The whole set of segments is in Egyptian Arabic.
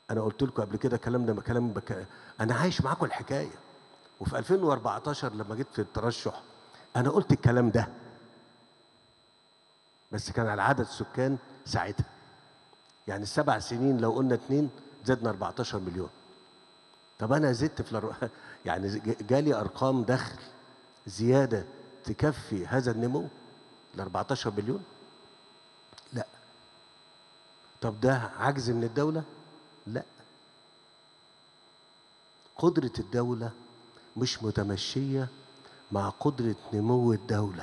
انا قلت لكم قبل كده الكلام ده كلام بك... انا عايش معاكم الحكايه وفي 2014 لما جيت في الترشح انا قلت الكلام ده بس كان على عدد السكان ساعتها يعني السبع سنين لو قلنا اتنين زدنا 14 مليون طب انا زدت في الأر... يعني ج- جالي ارقام دخل زياده تكفي هذا النمو ل 14 مليون لا طب ده عجز من الدوله لا قدره الدوله مش متمشيه مع قدره نمو الدوله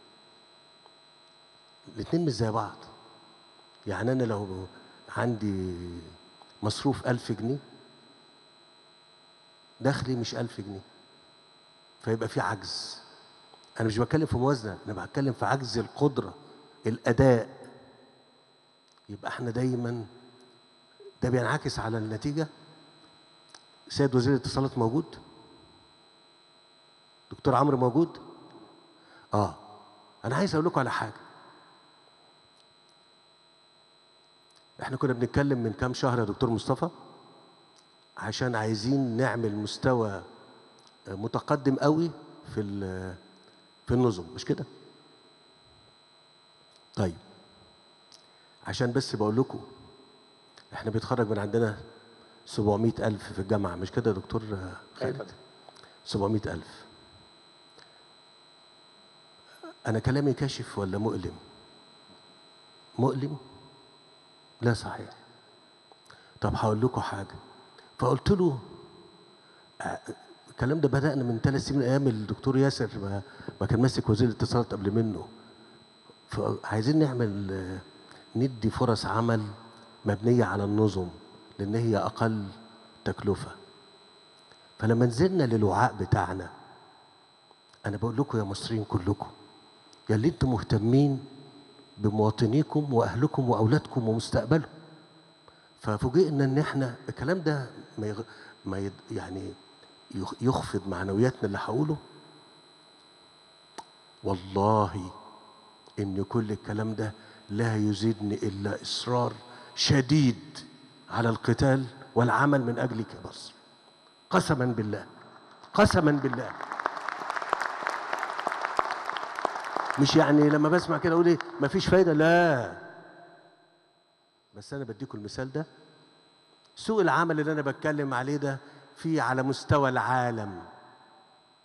الاتنين مش زي بعض يعني انا لو عندي مصروف ألف جنيه دخلي مش ألف جنيه فيبقى في عجز أنا مش بتكلم في موازنة أنا بتكلم في عجز القدرة الأداء يبقى احنا دايما ده بينعكس على النتيجة سيد وزير الاتصالات موجود دكتور عمرو موجود اه انا عايز اقول لكم على حاجه احنا كنا بنتكلم من كام شهر يا دكتور مصطفى عشان عايزين نعمل مستوى متقدم قوي في ال- في النظم مش كده طيب عشان بس بقول لكم احنا بيتخرج من عندنا 700 ألف في الجامعة مش كده يا دكتور خالد 700 ألف أنا كلامي كاشف ولا مؤلم مؤلم لا صحيح طب هقول لكم حاجة فقلت له آه، الكلام ده بدأنا من ثلاث سنين أيام الدكتور ياسر ما, ما كان ماسك وزير الاتصالات قبل منه فعايزين نعمل آه، ندي فرص عمل مبنية على النظم لأن هي أقل تكلفة فلما نزلنا للوعاء بتاعنا أنا بقول لكم يا مصريين كلكم يا اللي انتم مهتمين بمواطنيكم واهلكم واولادكم ومستقبلهم ففوجئنا ان احنا الكلام ده ما, يغ... ما يد... يعني يخ- يخفض معنوياتنا اللي هقوله والله ان كل الكلام ده لا يزيدني الا اصرار شديد على القتال والعمل من اجلك يا مصر قسما بالله قسما بالله مش يعني لما بسمع كده اقول ايه مفيش فايده لا بس انا بديكم المثال ده سوق العمل اللي انا بتكلم عليه ده في على مستوى العالم